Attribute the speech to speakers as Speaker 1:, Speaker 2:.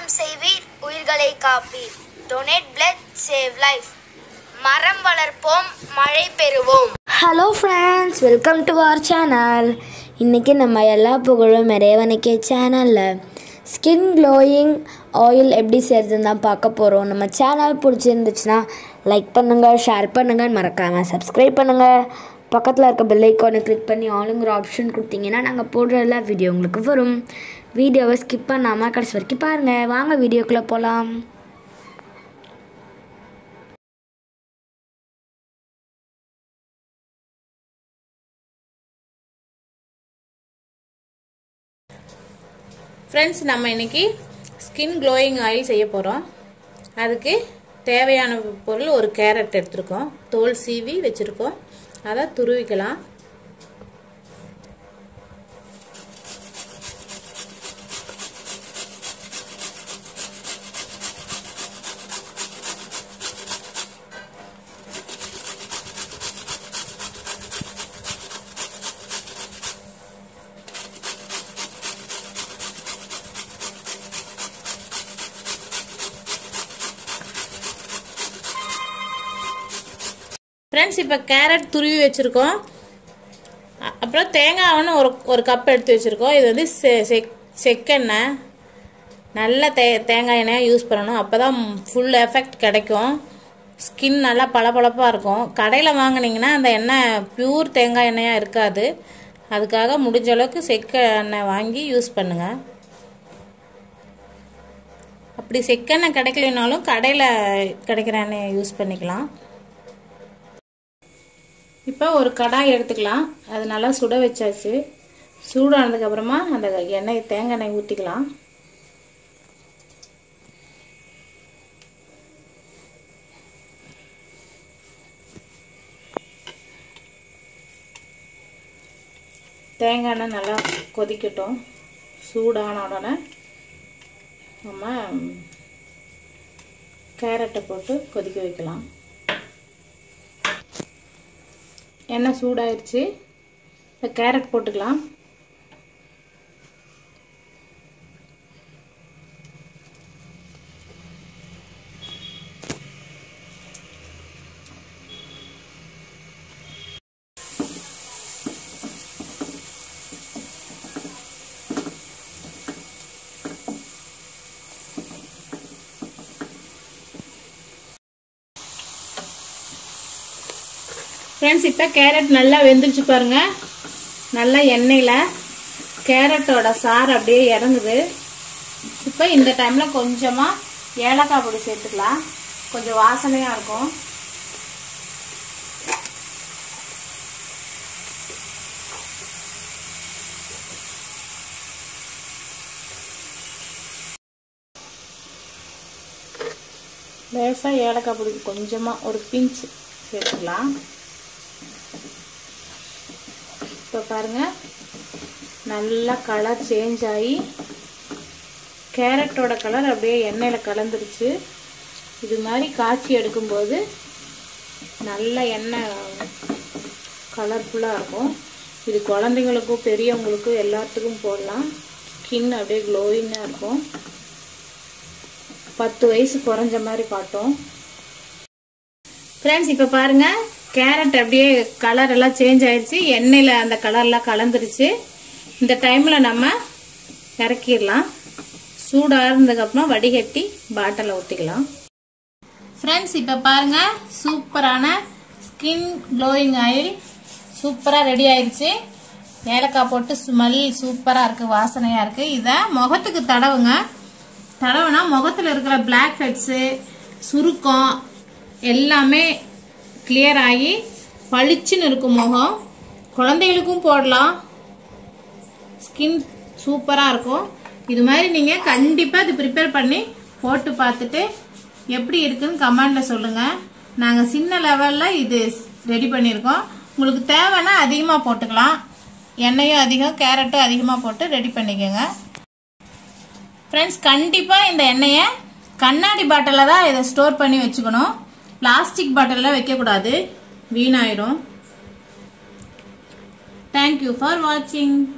Speaker 1: தானம் செய்வீர் உயிர்களை காப்பீர் டொனேட் பிளட் சேவ் லைஃப் மரம் வளர்ப்போம் மழை பெறுவோம்
Speaker 2: hello friends welcome to our channel இன்றைக்கி நம்ம எல்லா புகழும் இறைவனுக்கே சேனலில் ஸ்கின் க்ளோயிங் ஆயில் எப்படி செய்கிறதுன்னு தான் பார்க்க போகிறோம் நம்ம சேனல் பிடிச்சிருந்துச்சுன்னா லைக் பண்ணுங்கள் ஷேர் பண்ணுங்கள் மறக்காமல் சப்ஸ்கிரைப் பண்ணுங்கள் பக்கத்தில் இருக்க பெல் ஐக்கானை கிளிக் பண்ணி ஆளுங்கிற ஆப்ஷன் கொடுத்தீங்கன்னா நாங்கள் போடுற எல்லா வீடியோ உங்களுக்கு வரும் வீடியோவை ஸ்கிப் பண்ணாமல் கடைசி வரைக்கும் பாருங்கள் வாங்க வீடியோக்குள்ளே போகலாம்
Speaker 3: ஃப்ரெண்ட்ஸ் நம்ம இன்னைக்கு ஸ்கின் க்ளோயிங் ஆயில் செய்ய போகிறோம் அதுக்கு தேவையான பொருள் ஒரு கேரட் எடுத்திருக்கோம் தோல் சீவி வச்சுருக்கோம் அதை துருவிக்கலாம் ஃப்ரெண்ட்ஸ் இப்போ கேரட் துருவி வச்சுருக்கோம் அ- அப்புறம் தேங்காய் ஒன்று ஒரு ஒரு கப் எடுத்து வச்சுருக்கோம் இது வந்து செ செக் செக்கெண்ணெய் நல்ல தே தேங்காய் எண்ணெய் யூஸ் பண்ணணும் அப்போ தான் ஃபுல் எஃபெக்ட் கிடைக்கும் ஸ்கின் நல்லா பளபளப்பாக இருக்கும் கடையில் வாங்குனீங்கன்னா அந்த எண்ணெய் பியூர் தேங்காய் எண்ணெயாக இருக்காது அதுக்காக முடிஞ்ச அளவுக்கு செக்க எண்ணெய் வாங்கி யூஸ் பண்ணுங்கள் அப்படி செக்கெண்ணெய் கிடைக்கலனாலும் கடையில் கிடைக்கிற எண்ணெயை யூஸ் பண்ணிக்கலாம் இப்போ ஒரு கடாய் எடுத்துக்கலாம் அது நல்லா சுட வச்சாச்சு சூடானதுக்கப்புறமா அந்த எண்ணெய் தேங்காய் எண்ணெய் ஊற்றிக்கலாம் தேங்காய் எண்ணெய் நல்லா கொதிக்கட்டும் சூடான உடனே நம்ம கேரட்டை போட்டு கொதிக்க வைக்கலாம் எண்ணெய் சூடாயிருச்சு இப்போ கேரட் போட்டுக்கலாம் ஃப்ரெண்ட்ஸ் இப்போ கேரட் நல்லா வெந்துருச்சு பாருங்க நல்லா எண்ணெயில் கேரட்டோட சாறு அப்படியே இறங்குது இப்போ இந்த டைமில் கொஞ்சமாக ஏலக்காய் பொடி சேர்த்துக்கலாம் கொஞ்சம் வாசனையாக இருக்கும் லேசாக ஏலக்காய் பொடி கொஞ்சமாக ஒரு பிஞ்ச் சேர்த்துக்கலாம் இப்போ பாருங்க நல்லா கலர் சேஞ்ச் ஆகி கேரட்டோட கலர் அப்படியே எண்ணெயில் கலந்துருச்சு இது மாதிரி காய்ச்சி எடுக்கும்போது நல்ல எண்ணெய் கலர்ஃபுல்லாக இருக்கும் இது குழந்தைங்களுக்கும் பெரியவங்களுக்கும் எல்லாத்துக்கும் போடலாம் ஸ்கின் அப்படியே க்ளோயிங்காக இருக்கும் பத்து வயசு குறைஞ்ச மாதிரி காட்டும் ஃப்ரெண்ட்ஸ் இப்போ பாருங்க கேரட் அப்படியே கலர் எல்லாம் சேஞ்ச் ஆயிடுச்சு எண்ணெயில் அந்த கலர்லாம் கலந்துருச்சு இந்த டைமில் நம்ம இறக்கிடலாம் சூடாக இருந்ததுக்கப்புறம் வடிகட்டி பாட்டிலில் ஊற்றிக்கலாம் ஃப்ரெண்ட்ஸ் இப்போ பாருங்க சூப்பரான ஸ்கின் க்ளோயிங் ஆயில் சூப்பராக ரெடி ஆயிடுச்சு ஏலக்காய் போட்டு ஸ்மெல் சூப்பராக இருக்குது வாசனையாக இருக்குது இதை முகத்துக்கு தடவுங்க தடவுனா முகத்தில் இருக்கிற பிளாக் ஹெட்ஸு சுருக்கம் எல்லாமே கிளியர் ஆகி பளிச்சுன்னு இருக்கும் முகம் குழந்தைகளுக்கும் போடலாம் ஸ்கின் சூப்பராக இருக்கும் இது மாதிரி நீங்கள் கண்டிப்பாக இது ப்ரிப்பேர் பண்ணி போட்டு பார்த்துட்டு எப்படி இருக்குன்னு கமெண்டில் சொல்லுங்கள் நாங்கள் சின்ன லெவலில் இது ரெடி பண்ணியிருக்கோம் உங்களுக்கு தேவைன்னா அதிகமாக போட்டுக்கலாம் எண்ணெயும் அதிகம் கேரட்டும் அதிகமாக போட்டு ரெடி பண்ணிக்கோங்க ஃப்ரெண்ட்ஸ் கண்டிப்பாக இந்த எண்ணெயை கண்ணாடி பாட்டிலில் தான் இதை ஸ்டோர் பண்ணி வச்சுக்கணும் பிளாஸ்டிக் பாட்டிலில் வைக்கக்கூடாது வீணாயிடும் தேங்க்யூ ஃபார் வாட்சிங்